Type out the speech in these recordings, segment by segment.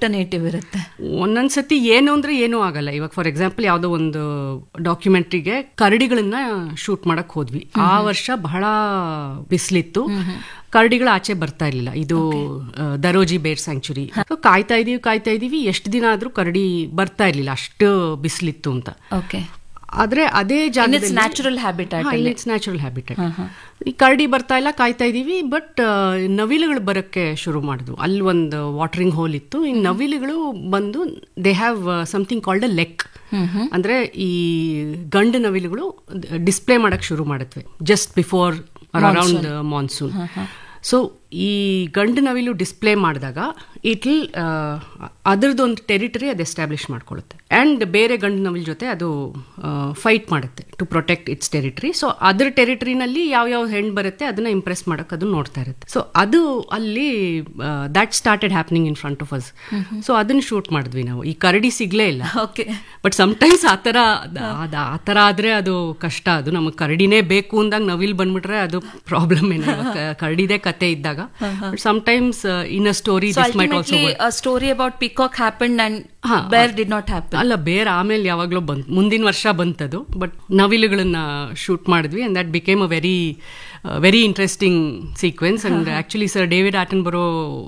Alternative ಇರುತ್ತೆ ಒಂದೊಂದ್ಸತಿ ಏನು ಅಂದ್ರೆ ಏನೂ ಆಗಲ್ಲ ಇವಾಗ ಫಾರ್ ಎಕ್ಸಾಂಪಲ್ ಯಾವುದೋ ಒಂದು ಡಾಕ್ಯುಮೆಂಟ್ರಿಗೆ ಕರಡಿಗಳನ್ನ ಶೂಟ್ ಮಾಡಕ್ ಹೋದ್ವಿ ಆ ವರ್ಷ ಬಹಳ ಬಿಸಿಲಿತ್ತು ಕರಡಿಗಳು ಆಚೆ ಬರ್ತಾ ಇರ್ಲಿಲ್ಲ ಇದು ಆ, ದರೋಜಿ ಬೇರ್ ಸ್ಯಾಂಕ್ಚುರಿ ಕಾಯ್ತಾ ಇದೀವಿ ಕಾಯ್ತಾ ಇದೀವಿ ಎಷ್ಟು ದಿನ ಆದ್ರೂ ಕರಡಿ ಬರ್ತಾ ಇರ್ಲಿಲ್ಲ ಅಷ್ಟು ಬಿಸಿಲಿತ್ತು ಅಂತ ಓಕೆ ಆದ್ರೆ ಅದೇ ಜಾಗದಲ್ಲಿ natural habitat it's natural habit ಈ ಕರಡಿ ಬರ್ತಾ ಇಲ್ಲ ಕಾಯ್ತಾ ಇದೀವಿ ಬಟ್ ನವಿಲುಗಳು ಬರೋಕ್ಕೆ ಶುರು ಮಾಡಿದ್ವು ಅಲ್ಲಿ ಒಂದು ವಾಟರಿಂಗ್ ಹೋಲ್ ಇತ್ತು ಈ ನವಿಲುಗಳು ಬಂದು they have something called a lek ಅಂದ್ರೆ ಈ ಗಂಡು ನವಿಲುಗಳು ಡಿಸ್ಪ್ಲೇ ಮಾಡಕ್ ಶುರು ಮಾಡುತ್ತವೆ just before around monsoon so ಈ ಗಂಡು ನವಿಲು ಡಿಸ್ಪ್ಲೇ ಮಾಡಿದಾಗ ಇಟ್ ವಿಲ್ ಅದರದೊಂದು ಟೆರಿಟರಿ ಅದು ಎಸ್ಟಾಬ್ಲಿಷ್ ಮಾಡ್ಕೊಳ್ಳುತ್ತೆ ಆ್ಯಂಡ್ ಬೇರೆ ಗಂಡು ನವಿಲ್ ಜೊತೆ ಅದು ಫೈಟ್ ಮಾಡುತ್ತೆ to protect its territory so ಅದ್ರ ಟೆರಿಟರಿನಲ್ಲಿ ಯಾವ್ಯಾವ ಹೆಣ್ಣು ಬರುತ್ತೆ ಅದನ್ನ ಇಂಪ್ರೆಸ್ ಮಾಡಕ್ಕೆ ಅದು ನೋಡ್ತಾ ಇರುತ್ತೆ ಸೊ ಅದು ಅಲ್ಲಿ that started happening in front of us so ಅದನ್ನ ಶೂಟ್ ಮಾಡಿದ್ವಿ ನಾವು ಈ ಕರಡಿ ಸಿಗ್ಲೇ ಇಲ್ಲ ಓಕೆ ಬಟ್ ಸಮಟೈಮ್ಸ್ ಆ ಥರ ಅದ್- ಆ ಥರ ಆದ್ರೆ ಅದು ಕಷ್ಟ ಅದು ನಮಗೆ ಕರಡಿನೇ ಬೇಕು ಅಂದಾಗ ನವಿಲ್ ಬಂದ್ಬಿಟ್ರೆ ಅದು ಪ್ರಾಬ್ಲಮ್ ಏನು ಕರಡಿದೇ ಕತೆ ಇದ್ದಾಗ sometimes in a story so this might also ultimately story about peacock happen and ಹಾ, ಬೇರ್ ಡಿಡ್ ನಾಟ್ ಹ್ಯಾಪನ್ ಅಲ್ಲ ಬೇರೆ ಆಮೇಲೆ ಯಾವಾಗಲೂ ಬಂತು ಮುಂದಿನ ವರ್ಷ ಬಂತದು ಬಟ್ ನವಿಲುಗಳನ್ನ ಶೂಟ್ ಮಾಡಿದ್ವಿ and that became a very very interesting sequence and actually sir David Attenborough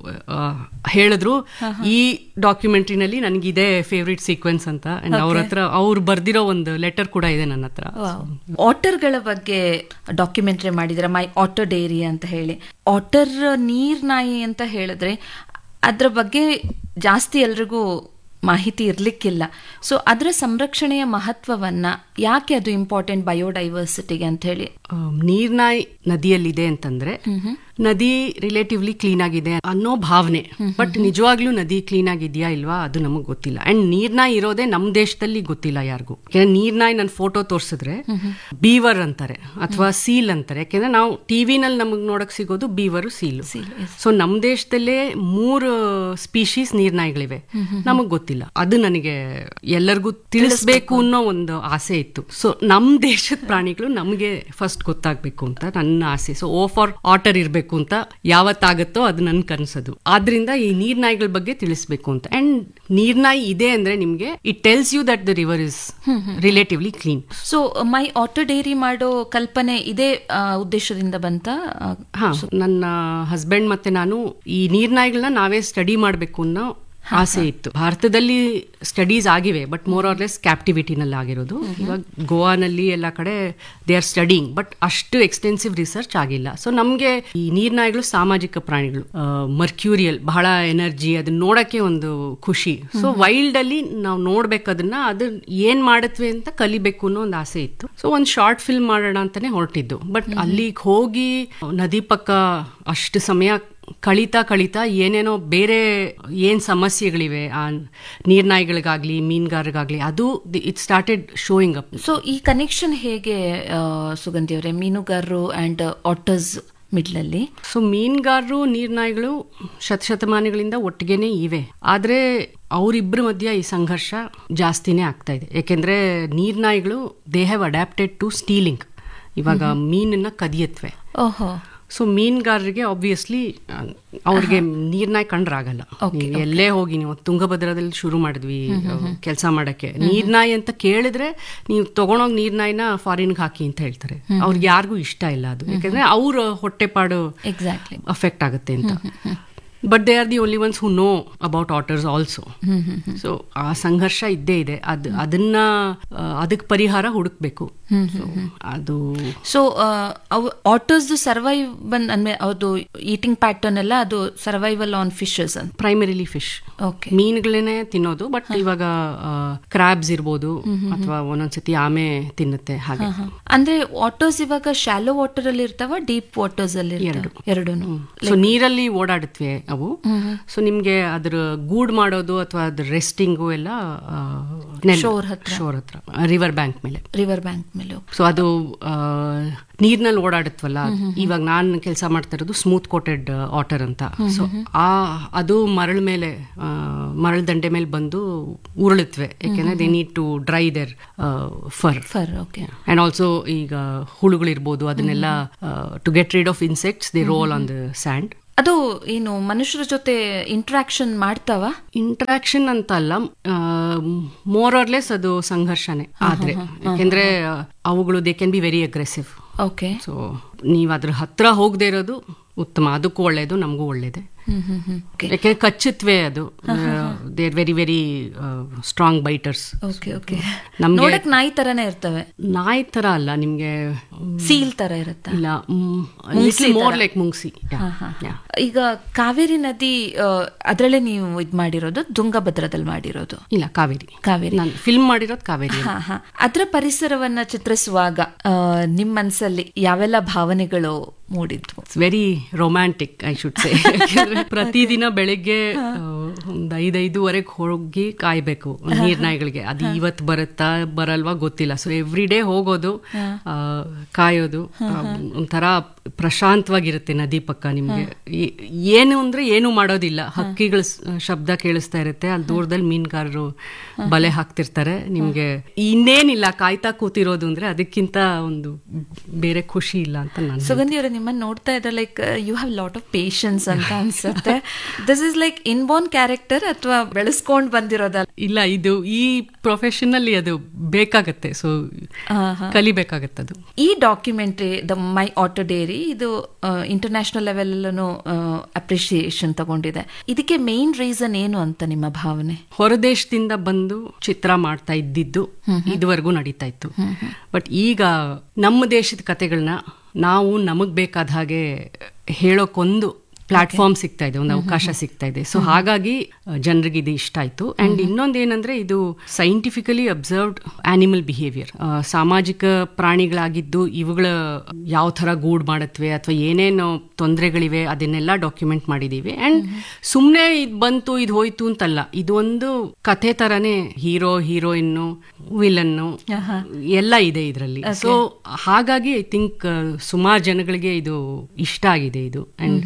ಹೇಳಿದ್ರು ಈ ಡಾಕ್ಯುಮೆಂಟ್ರಿನಲ್ಲಿ ನನಗಿದೆ ಫೇವ್ರೆಟ್ ಸೀಕ್ವೆನ್ಸ್ ಅಂತ ಅಂಡ್ ಅವ್ರ ಹತ್ರ ಅವ್ರು ಬರ್ದಿರೋ ಒಂದು ಲೆಟರ್ ಕೂಡ ಇದೆ ನನ್ನ ಹತ್ರ ಆಟರ್ಗಳ ಬಗ್ಗೆ ಡಾಕ್ಯುಮೆಂಟ್ರಿ ಮಾಡಿದ್ರೆ ಮೈ ಆಟರ್ ಡೇರಿ ಅಂತ ಹೇಳಿ ಆಟರ್ ನೀರ್ ನಾಯಿ ಅಂತ ಹೇಳಿದ್ರೆ ಅದ್ರ ಬಗ್ಗೆ ಜಾಸ್ತಿ ಎಲ್ರಿಗೂ ಮಾಹಿತಿ ಇರ್ಲಿಕ್ಕಿಲ್ಲ ಸೊ ಅದರ ಸಂರಕ್ಷಣೆಯ ಮಹತ್ವವನ್ನ ಯಾಕೆ ಅದು ಇಂಪಾರ್ಟೆಂಟ್ ಬಯೋಡೈವರ್ಸಿಟಿಗೆ ಅಂತ ಹೇಳಿ ನೀರ್ನಾಯಿ ನದಿಯಲ್ಲಿದೆ ಅಂತಂದ್ರೆ ನದಿ ರಿಲೇಟಿವ್ಲಿ ಕ್ಲೀನ್ ಆಗಿದೆ ಅನ್ನೋ ಭಾವನೆ ಬಟ್ ನಿಜವಾಗ್ಲೂ ನದಿ ಕ್ಲೀನ್ ಆಗಿದ್ಯಾ ಇಲ್ವಾ ಅದು ನಮಗ್ ಗೊತ್ತಿಲ್ಲ ಅಂಡ್ ನೀರ್ನಾಯಿ ಇರೋದೇ ನಮ್ ದೇಶದಲ್ಲಿ ಗೊತ್ತಿಲ್ಲ ಯಾರಿಗೂ ಯಾಕಂದ್ರೆ ನೀರ್ನಾಯಿ ನನ್ ಫೋಟೋ ತೋರ್ಸಿದ್ರೆ ಬೀವರ್ ಅಂತಾರೆ ಅಥವಾ ಸೀಲ್ ಅಂತಾರೆ ಯಾಕೆಂದ್ರೆ ನಾವು ಟಿವಿನಲ್ಲಿ ನಮಗ್ ನೋಡಕ್ ಸಿಗೋದು ಬೀವರು ಸೀಲು ಸೊ ನಮ್ ದೇಶದಲ್ಲೇ ಮೂರು ಸ್ಪೀಶೀಸ್ ನೀರ್ನಾಯಿಗಳಿವೆ ನಮಗ್ ಗೊತ್ತಿಲ್ಲ ಅದು ನನಗೆ ಎಲ್ಲರಿಗೂ ತಿಳಿಸ್ಬೇಕು ಅನ್ನೋ ಒಂದು ಆಸೆ ಇತ್ತು ಸೊ ನಮ್ ದೇಶದ ಪ್ರಾಣಿಗಳು ನಮಗೆ ಫಸ್ಟ್ ಗೊತ್ತಾಗ್ಬೇಕು ಅಂತ ನನ್ನ ಆಸೆ ಸೊ ಓ ಫಾರ್ ಆಟರ್ ಇರ್ಬೇಕು ಅಂತ ಯಾವತ್ತಾಗತ್ತೋ ಅದು ನನ್ ಕನ್ಸದು ಆದ್ರಿಂದ ಈ ನೀರ್ನಾಯಿಗಳ ಬಗ್ಗೆ ತಿಳಿಸ್ಬೇಕು ಅಂತ ಅಂಡ್ ನೀರ್ನಾಯಿ ಇದೆ ಅಂದ್ರೆ ನಿಮ್ಗೆ it tells you that the river is relatively clean so my otter diary ಮಾಡೋ ಕಲ್ಪನೆ ಇದೇ ಆ, ಉದ್ದೇಶದಿಂದ ಬಂತ ಆ, ಹಾ ನನ್ನ ಹಸ್ಬೆಂಡ್ ಮತ್ತೆ ನಾನು ಈ ನೀರ್ನಾಯಿಗಳನ್ನ ನಾವೇ ಸ್ಟಡಿ ಮಾಡ್ಬೇಕು ಅನ್ನೋ ಆಸೆ ಇತ್ತು ಭಾರತದಲ್ಲಿ ಸ್ಟಡೀಸ್ ಆಗಿವೆ ಬಟ್ ಮೋರ್ ಆರ್ ಲೆಸ್ ಕ್ಯಾಪ್ಟಿವಿಟಿನಲ್ಲಿ ಆಗಿರೋದು ಇವಾಗ ಗೋವಾನಲ್ಲಿ ಎಲ್ಲ ಕಡೆ ದೇ ಆರ್ ಸ್ಟಡಿಂಗ್ ಬಟ್ ಅಷ್ಟು ಎಕ್ಸ್ಟೆನ್ಸಿವ್ ರಿಸರ್ಚ್ ಆಗಿಲ್ಲ ಸೊ ನಮಗೆ ಈ ನೀರ್ನಾಯಿಗಳು ಸಾಮಾಜಿಕ ಪ್ರಾಣಿಗಳು ಮರ್ಕ್ಯೂರಿಯಲ್ ಬಹಳ ಎನರ್ಜಿ ಅದನ್ನ ನೋಡಕ್ಕೆ ಒಂದು ಖುಷಿ ಸೊ ವೈಲ್ಡ್ ಅಲ್ಲಿ ನಾವು ನೋಡ್ಬೇಕು ಅದನ್ನ ಅದು ಏನ್ ಮಾಡತ್ವೆ ಅಂತ ಕಲಿಬೇಕು ಅನ್ನೋ ಒಂದು ಆಸೆ ಇತ್ತು ಸೊ ಒಂದು ಶಾರ್ಟ್ ಫಿಲ್ಮ್ ಮಾಡೋಣ ಅಂತಾನೆ ಹೊರಟಿದ್ದು ಬಟ್ ಅಲ್ಲಿಗೆ ಹೋಗಿ ನದಿ ಪಕ್ಕ ಅಷ್ಟು ಸಮಯ ಕಳೀತಾ ಕಳೀತಾ ಏನೇನೋ ಬೇರೆ ಏನ್ ಸಮಸ್ಯೆಗಳಿವೆ ಆ ನೀರ್ನಾಯಿಗಳಿಗಾಗ್ಲಿ ಮೀನುಗಾರರಿಗಾಗ್ಲಿ ಅದು it started showing up so ಈ ಕನೆಕ್ಷನ್ ಹೇಗೆ ಆ, ಸುಗಂಧಿ ಅವರೇ ಮೀನುಗಾರರು ಅಂಡ್ ಆಟರ್ಸ್ ಮಿಡ್ಲಲ್ಲಿ ಸೊ ಮೀನುಗಾರರು ನೀರ್ನಾಯಿಗಳು ಶತಶತಮಾನಗಳಿಂದ ಒಟ್ಟಿಗೆನೇ ಇವೆ ಆದ್ರೆ ಅವರಿಬ್ಬರ ಮಧ್ಯ ಈ ಸಂಘರ್ಷ ಜಾಸ್ತಿನೇ ಆಗ್ತಾ ಇದೆ ಯಾಕೆಂದ್ರೆ ನೀರ್ನಾಯಿಗಳು they have adapted to stealing ಇವಾಗ ಮೀನನ್ನ ಕದಿಯತ್ವೆ ಓಹೋ ಸೊ ಮೀನುಗಾರರಿಗೆ ಆಬ್ವಿಯಸ್ಲಿ ಅವ್ರಿಗೆ ನೀರ್ನಾಯಿ ಕಂಡ್ರಾಗಲ್ಲ ನೀವು ಎಲ್ಲೇ ಹೋಗಿ ನೀವು ತುಂಗಭದ್ರದಲ್ಲಿ ಶುರು ಮಾಡಿದ್ವಿ ಕೆಲಸ ಮಾಡಕ್ಕೆ ನೀರ್ನಾಯಿ ಅಂತ ಕೇಳಿದ್ರೆ ನೀವು ತಗೊಂಡೋಗಿ ನೀರ್ನಾಯಿನ ಫಾರಿನ್ಗೆ ಹಾಕಿ ಅಂತ ಹೇಳ್ತಾರೆ ಅವ್ರಿಗೆ ಯಾರಿಗೂ ಇಷ್ಟ ಇಲ್ಲ ಅದು ಯಾಕಂದ್ರೆ ಅವ್ರ ಹೊಟ್ಟೆಪಾಡು ಎಕ್ಸಾಕ್ಟ್ಲಿ ಅಫೆಕ್ಟ್ ಆಗುತ್ತೆ ಅಂತ but they are the only ones who know about otters also so ಆ ಸಂಘರ್ಷ ಇದ್ದೇ ಇದೆ ಅದ್ ಅದನ್ನ ಅದಕ್ಕೆ ಪರಿಹಾರ ಹುಡುಕ್ಬೇಕು So, ಅದು ಸೊ ಅವು ಆಟರ್ಸ್ ಸರ್ವೈವ್ ಬಂದ್ ಅಂದ್ರೆ ಅವ್ರದ್ದು ಈಟಿಂಗ್ ಪ್ಯಾಟರ್ನ್ ಎಲ್ಲ ಅದು ಸರ್ವೈವಲ್ ಆನ್ ಫಿಶಸ್ ಅಂತ ಪ್ರೈಮರಿಲಿ ಫಿಶ್ ಓಕೆ ಮೀನುಗಳನ್ನೇ ತಿನ್ನೋದು ಬಟ್ ಇವಾಗ ಕ್ರಾಬ್ಸ್ ಇರ್ಬೋದು ಅಥವಾ ಒಂದೊಂದ್ಸತಿ ಆಮೆ ತಿನ್ನುತ್ತೆ ಹಾಗೆ ಅಂದ್ರೆ ವಾಟರ್ಸ್ ಇವಾಗ ಶಾಲೋ ವಾಟರ್ ಅಲ್ಲಿ ಇರ್ತಾವ ಡೀಪ್ ವಾಟರ್ಸ್ ಅಲ್ಲಿ ಎರಡು ಎರಡು ಸೊ ನೀರಲ್ಲಿ ಓಡಾಡುತ್ತವೆ ಅವು ಸೊ ನಿಮ್ಗೆ ಅದ್ರ ಗೂಡ್ ಮಾಡೋದು ಅಥವಾ ಅದ್ರ ರೆಸ್ಟಿಂಗು ಎಲ್ಲ Shore ಹತ್ರ. ಶೋರ್ ಹತ್ರ ರಿವರ್ ಬ್ಯಾಂಕ್ ಮೇಲೆ ರಿವರ್ ಬ್ಯಾಂಕ್ ಮೇಲೆ ಸೊ ಅದು ನೀರ್ನಲ್ಲಿ ಓಡಾಡುತ್ತವಲ್ಲ ಇವಾಗ ನಾನು ಕೆಲಸ ಮಾಡ್ತಾ ಇರೋದು ಸ್ಮೂತ್ ಕೋಟೆಡ್ ವಾಟರ್ ಅಂತ ಸೊ ಆ ಅದು ಮರಳ ಮೇಲೆ ಆ, ಮರಳ ದಂಡೆ ಮೇಲೆ ಬಂದು ಉರುಳುತ್ತವೆ ಯಾಕೆಂದ್ರೆ they need to dry their fur fur okay and also ಈಗ ಹುಳುಗಳಿರ್ಬೋದು ಅದನ್ನೆಲ್ಲ to get rid of insects they roll on the sand ಅದು ಏನು ಮನುಷ್ಯರ ಜೊತೆ ಇಂಟ್ರಾಕ್ಷನ್ ಮಾಡ್ತಾವ ಇಂಟ್ರಾಕ್ಷನ್ ಅಂತ ಅಲ್ಲ ಮೋರ್ ಆರ್ಲೆಸ್ ಅದು ಸಂಘರ್ಷನೇ ಆದ್ರೆ ಯಾಕೆಂದ್ರೆ ಆ, ಅವುಗಳು they can be very aggressive okay so ನೀವು ಅದ್ರ ಹತ್ರ ಹೋಗದೆ ಇರೋದು ಉತ್ತಮ ಅದಕ್ಕೂ ಒಳ್ಳೇದು ನಮಗೂ ಒಳ್ಳೇದೆ ಹ್ಮ್ ಹ್ಮ್ ಹ್ಮ್ ಓಕೆ ಯಾಕೆ ಕಚ್ಚುತ್ತವೆ ಅದು they are very very strong biters okay okay ನಮ್ಗೆ- ನೋಡಕ್ ನಾಯಿ ತರನೇ ಇರ್ತವೆ ನಾಯಿ ತರ ಅಲ್ಲ ನಿಮ್ಗೆ ಸೀಲ್ ತರ ಇರುತ್ತಾ ಇಲ್ಲ ಮುಂಗ್ಸಿ ಮೋರ್ ತರ. ಲೈಕ್ ಮುಂಗ್ಸಿ Yeah, ಹಾ, ಹಾ. yeah. ಈಗ ಕಾವೇರಿ ನದಿ ಆ, ಅದ್ರಲ್ಲೇ ನೀವು ಇದ್ ಮಾಡಿರೋದು ತುಂಗಭದ್ರದಲ್ಲಿ ಮಾಡಿರೋದು ಇಲ್ಲ ಕಾವೇರಿ ಕಾವೇರಿ ನಾನು ಫಿಲ್ಮ್ ಮಾಡಿರೋದು ಕಾವೇರಿ ಹಾ ಹಾ ಅದ್ರ ಪರಿಸರವನ್ನ ಚಿತ್ರಿಸುವಾಗ ಆ, ನಿಮ್ ಮನ್ಸಲ್ಲಿ ಯಾವೆಲ್ಲ ಭಾವನೆಗಳು ಮೂಡಿದ್ವು it's very romantic I should say ಪ್ರತಿದಿನ ಬೆಳಿಗ್ಗೆ ಆ, ಒಂದ್ ಐದೈದುವರೆಗೆ ಹೋಗಿ ಕಾಯ್ಬೇಕು ನೀರ್ನಾಯಿಗಳಿಗೆ ಅದು ಇವತ್ತು ಬರುತ್ತಾ ಬರಲ್ವಾ ಗೊತ್ತಿಲ್ಲ ಸೊ ಎವ್ರಿ ಡೇ ಹೋಗೋದು ಆ, ಕಾಯೋದು ಆ, ಒಂಥರ ಪ್ರಶಾಂತವಾಗಿರುತ್ತೆ ನದಿ ಪಕ್ಕ ನಿಮ್ಗೆ ಈ- ಏನು ಅಂದ್ರೆ ಏನು ಮಾಡೋದಿಲ್ಲ ಹಕ್ಕಿಗಳ ಸ್- ಶಬ್ದ ಕೇಳಿಸ್ತಾ ಇರುತ್ತೆ ಅಲ್ಲಿ ದೂರದಲ್ಲಿ ಮೀನುಗಾರರು ಬಲೆ ಹಾಕ್ತಿರ್ತಾರೆ ನಿಮ್ಗೆ ಇನ್ನೇನಿಲ್ಲ ಕಾಯ್ತಾ ಕೂತಿರೋದು ಅಂದ್ರೆ ಅದಕ್ಕಿಂತ ಒಂದು ಬೇರೆ ಖುಷಿ ಇಲ್ಲ ಅಂತ ನಾನು ಸುಗಂಧಿ ಅವರೇ ನಿಮ್ಮನ್ನ ನೋಡ್ತಾ ಇದ್ರೆ like you have lot of patience ಅಂತ ಅನ್ಸುತ್ತೆ this is like inborn character ಅಥವಾ ಬೆಳೆಸ್ಕೊಂಡ್ ಬಂದಿರೋದಲ್ಲ ಇಲ್ಲ ಇದು ಈ ಪ್ರೊಫೆಷನ್ ಅಲ್ಲಿ ಅದು ಬೇಕಾಗತ್ತೆ ಸೊ ಕಲಿಬೇಕಾಗತ್ತೆ ಅದು ಈ documentary the my otter diary ಇದು ಇಂಟರ್ನ್ಯಾಷನಲ್ ಲೆವೆಲ್ ಅಪ್ರಿಸಿಯೇಷನ್ ತಗೊಂಡಿದೆ ಇದಕ್ಕೆ ಮೇನ್ ರೀಸನ್ ಏನು ಅಂತ ನಿಮ್ಮ ಭಾವನೆ ಹೊರದೇಶದಿಂದ ಬಂದು ಚಿತ್ರ ಮಾಡ್ತಾ ಇದ್ದಿದ್ದು ಇದುವರೆಗೂ ನಡೀತಾ ಇತ್ತು ಬಟ್ ಈಗ ನಮ್ಮ ದೇಶದ ಕತೆಗಳನ್ನ ನಾವು ನಮಗ್ ಬೇಕಾದ ಹಾಗೆ ಹೇಳೋಕೊಂದು ಪ್ಲಾಟ್ಫಾರ್ಮ್ ಸಿಗ್ತಾ ಇದೆ ಒಂದು ಅವಕಾಶ ಸಿಗ್ತಾ ಇದೆ ಸೊ ಹಾಗಾಗಿ ಜನರಿಗೆ ಇದು ಇಷ್ಟ ಆಯ್ತು ಅಂಡ್ ಇನ್ನೊಂದೇನಂದ್ರೆ ಇದು ಸೈಂಟಿಫಿಕಲಿ ಅಬ್ಸರ್ವ್ಡ್ ಆನಿಮಲ್ ಬಿಹೇವಿಯರ್ ಸಾಮಾಜಿಕ ಪ್ರಾಣಿಗಳಾಗಿದ್ದು ಇವುಗಳ ಯಾವ ತರ ಗೂಡ್ ಮಾಡತ್ವೆ ಅಥವಾ ಏನೇನು ತೊಂದರೆಗಳಿವೆ ಅದನ್ನೆಲ್ಲ ಡಾಕ್ಯುಮೆಂಟ್ ಮಾಡಿದೀವಿ ಅಂಡ್ ಸುಮ್ನೆ ಇದು ಬಂತು ಇದು ಹೋಯ್ತು ಅಂತಲ್ಲ ಇದು ಒಂದು ಕಥೆ ತರನೇ ಹೀರೋ ಹೀರೋಯಿನ್ನು ವಿಲನ್ನು ಎಲ್ಲ ಇದೆ ಇದರಲ್ಲಿ ಸೊ ಹಾಗಾಗಿ ಐ ಥಿಂಕ್ ಸುಮಾರು ಜನಗಳಿಗೆ ಇದು ಇಷ್ಟ ಆಗಿದೆ ಇದು ಅಂಡ್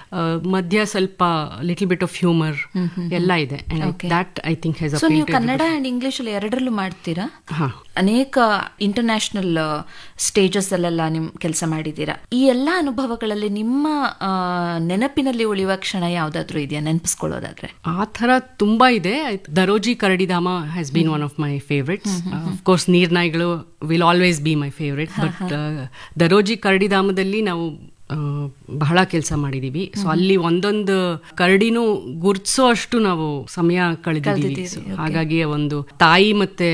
ಮಧ್ಯ ಸ್ವಲ್ಪ ಲಿಟಲ್ ಬಿಟ್ ಆಫ್ ಹ್ಯೂಮರ್ ಎಲ್ಲ ಇದೆ that I think has so ನೀವು ಕನ್ನಡ ಅಂಡ್ ಇಂಗ್ಲಿಷ್ ಅಲ್ಲಿ ಎರಡರಲ್ಲೂ ಮಾಡ್ತೀರಾ ಹಾ ಅನೇಕ ಇಂಟರ್ನ್ಯಾಷನಲ್ ಸ್ಟೇಜಸ್ ಅಲ್ಲೆಲ್ಲ ನಿಮ್ ಕೆಲಸ ಮಾಡಿದ್ದೀರಾ ಈ ಎಲ್ಲಾ ಅನುಭವಗಳಲ್ಲಿ ನಿಮ್ಮ ಆ, ನೆನಪಿನಲ್ಲಿ ಉಳಿಯುವ ಕ್ಷಣ ಯಾವ್ದಾದ್ರು ಇದೆಯಾ ನೆನಪಿಸ್ಕೊಳ್ಳೋದಾದ್ರೆ ಆ ಥರ ತುಂಬಾ ಇದೆ ದರೋಜಿ ಕರಡಿಧಾಮ has been one of my favourites course ನೀರ್ನಾಯಿಗಳು will always be my favourite but Daroji ಕರಡಿಧಾಮದಲ್ಲಿ ನಾವು ಆ, ಬಹಳ ಕೆಲಸ ಮಾಡಿದೀವಿ ಸೊ ಅಲ್ಲಿ ಒಂದೊಂದು ಕರಡಿನೂ ಗುರ್ತಿಸೋ ಅಷ್ಟು ನಾವು ಸಮಯ ಕಳೆದಿದ್ದೀವಿ So, ಹಾಗಾಗಿ ಒಂದು ತಾಯಿ ಮತ್ತೆ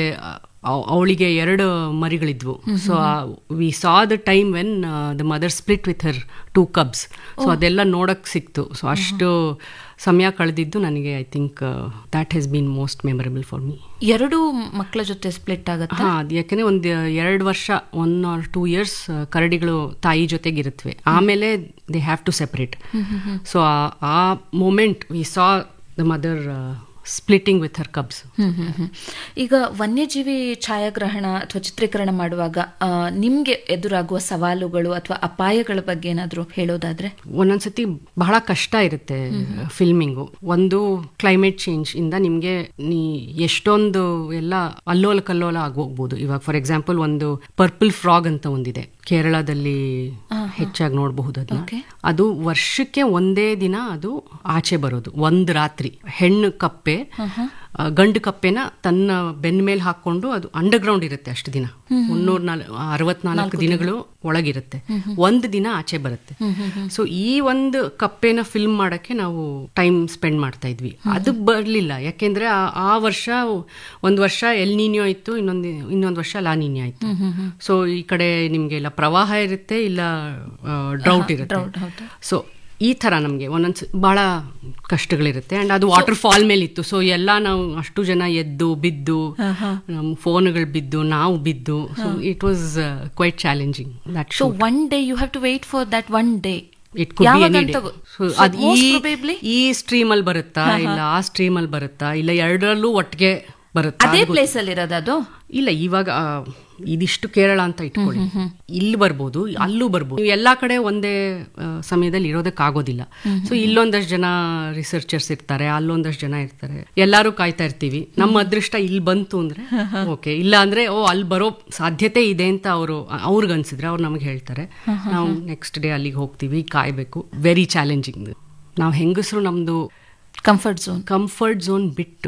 ಅವಳಿಗೆ ಎರಡು ಮರಿಗಳಿದ್ವು so we saw the time when the mother split with her two cubs so ಅದೆಲ್ಲ ನೋಡಕ್ ಸಿಕ್ತು ಸೊ ಅಷ್ಟು ಸಮಯ ಕಳೆದಿದ್ದು ನನಗೆ I think that has been most memorable for me ಎರಡು ಮಕ್ಕಳ ಜೊತೆ ಸ್ಪ್ಲಿಟ್ ಆಗುತ್ತೆ ಹಾ ಅದು ಯಾಕಂದ್ರೆ ಒಂದು ಎರಡು ವರ್ಷ ಒನ್ ಆರ್ ಟೂ ಇಯರ್ಸ್ ಕರಡಿಗಳು ತಾಯಿ ಜೊತೆಗಿರುತ್ತವೆ ಆಮೇಲೆ they have to separate so ಆ moment we saw the mother splitting with her cubs hmm hmm hmm. ಈಗ ವನ್ಯಜೀವಿ ಛಾಯಾಗ್ರಹಣ ಅಥವಾ ಚಿತ್ರೀಕರಣ ಮಾಡುವಾಗ ಆ, ನಿಮ್ಗೆ ಎದುರಾಗುವ ಸವಾಲುಗಳು ಅಥವಾ ಅಪಾಯಗಳ ಬಗ್ಗೆ ಏನಾದ್ರು ಹೇಳೋದಾದ್ರೆ ಒಂದೊಂದ್ಸತಿ ಬಹಳ ಕಷ್ಟ ಇರುತ್ತೆ ಫಿಲ್ಮಿಂಗು ಒಂದು ಕ್ಲೈಮೇಟ್ ಚೇಂಜ್ ಇಂದ ನಿಮ್ಗೆ ನೀ ಎಷ್ಟೊಂದು ಎಲ್ಲ ಅಲ್ಲೋಲ ಕಲ್ಲೋಲ ಆಗೋಗ್ಬೋದು ಇವಾಗ ಫಾರ್ ಎಕ್ಸಾಂಪಲ್ ಒಂದು ಪರ್ಪಲ್ ಫ್ರಾಗ್ ಅಂತ ಒಂದಿದೆ ಕೇರಳದಲ್ಲಿ ಹೆಚ್ಚಾಗಿ ನೋಡಬಹುದು ಅದನ್ನ Okay. ಅದು ವರ್ಷಕ್ಕೆ ಒಂದೇ ದಿನ ಅದು ಆಚೆ ಬರೋದು ಒಂದ್ ರಾತ್ರಿ ಹೆಣ್ಣು ಕಪ್ಪೆ ಆ, ಗಂಡು ಕಪ್ಪೆನ ತನ್ನ ಬೆನ್ನ ಮೇಲೆ ಹಾಕೊಂಡು ಅದು ಅಂಡರ್ ಗ್ರೌಂಡ್ ಇರುತ್ತೆ ಅಷ್ಟು ದಿನ ಮುನ್ನೂರ ನಾಲ್ ಅರವತ್ನಾಲ್ಕು ದಿನಗಳು ಒಳಗಿರುತ್ತೆ ಒಂದ್ ದಿನ ಆಚೆ ಬರುತ್ತೆ ಸೊ ಈ ಒಂದು ಕಪ್ಪೆನ ಫಿಲ್ಮ್ ಮಾಡಕ್ಕೆ ನಾವು ಟೈಮ್ ಸ್ಪೆಂಡ್ ಮಾಡ್ತಾ ಇದ್ವಿ ಅದು ಬರ್ಲಿಲ್ಲ ಯಾಕೆಂದ್ರೆ ಆ- ಆ ವರ್ಷ ಒಂದ್ ವರ್ಷ ಎಲ್ ನೀನ್ಯೋ ಇತ್ತು ಇನ್ನೊಂದು ಇನ್ನೊಂದು ವರ್ಷ ಲಾ ನೀನ್ಯೋ ಆಯ್ತು ಸೊ ಈ ಕಡೆ ನಿಮ್ಗೆ ಇಲ್ಲ ಪ್ರವಾಹ ಇರುತ್ತೆ ಇಲ್ಲ ಡ್ರೌಟ್ ಇರುತ್ತೆ ಸೊ ಈ ತರ ನಮಗೆ ಒಂದೊಂದ್ಸ ಬಹಳ ಕಷ್ಟಗಳಿರುತ್ತೆ ಅಂಡ್ ಅದು ವಾಟರ್ ಫಾಲ್ ಮೇಲೆ ಇತ್ತು ಸೊ ಎಲ್ಲ ನಾವು ಅಷ್ಟು ಜನ ಎದ್ದು ಬಿದ್ದು ನಮ್ಮ ಫೋನ್ಗಳು ಬಿದ್ದು ನಾವು ಬಿದ್ದು so it was quite challenging that so one day you have to wait for that one day it could be any ಯಾವಾಗಂತ ಡೇ ಗೊ- ಸೊ So ಅದು most ಈ probably- ಈ ಸ್ಟ್ರೀಮ್ ಅಲ್ಲಿ ಬರುತ್ತಾ ಇಲ್ಲ ಆ ಸ್ಟ್ರೀಮ್ ಅಲ್ಲಿ ಬರುತ್ತಾ ಇಲ್ಲ ಎರಡರಲ್ಲೂ ಒಟ್ಟಿಗೆ ಬರುತ್ತಾ ಅದೇ ಅದು ಪ್ಲೇಸ್ ಅಲ್ಲಿ ಇರೋದು ಅದು ಇಲ್ಲ ಇವಾಗ ಆ, ಇದಿಷ್ಟು ಕೇರಳ ಅಂತ ಇಟ್ಕೊಳ್ಳಿ ಇಲ್ಲಿ ಬರ್ಬೋದು ಅಲ್ಲೂ ಬರ್ಬೋದು ನೀವು ಎಲ್ಲಾ ಕಡೆ ಒಂದೇ ಆ, ಸಮಯದಲ್ಲಿ ಇರೋದಕ್ಕಾಗೋದಿಲ್ಲ ಸೊ ಇಲ್ಲೊಂದಷ್ಟು ಜನ ರಿಸರ್ಚರ್ಸ್ ಇರ್ತಾರೆ ಅಲ್ಲೊಂದಷ್ಟು ಜನ ಇರ್ತಾರೆ ಎಲ್ಲಾರು ಕಾಯ್ತಾ ಇರ್ತೀವಿ ನಮ್ಮ ಅದೃಷ್ಟ ಇಲ್ಲಿ ಬಂತು ಅಂದ್ರೆ ಓಕೆ ಇಲ್ಲ ಅಂದ್ರೆ ಓ ಅಲ್ಲಿ ಬರೋ ಸಾಧ್ಯತೆ ಇದೆ ಅಂತ ಅವರು ಅವ್ರಿಗೆ ಅನ್ಸಿದ್ರೆ ಅವ್ರು ನಮಗೆ ಹೇಳ್ತಾರೆ ನಾವು ನೆಕ್ಸ್ಟ್ ಡೇ ಅಲ್ಲಿಗೆ ಹೋಗ್ತೀವಿ ಕಾಯ್ಬೇಕು ವೆರಿ ಚಾಲೆಂಜಿಂಗ್ ನಾವು ಹೆಂಗಸರು ನಮ್ದು ಕಂಫರ್ಟ್ ಝೋನ್ ಕಂಫರ್ಟ್ ಝೋನ್ ಬಿಟ್ಟು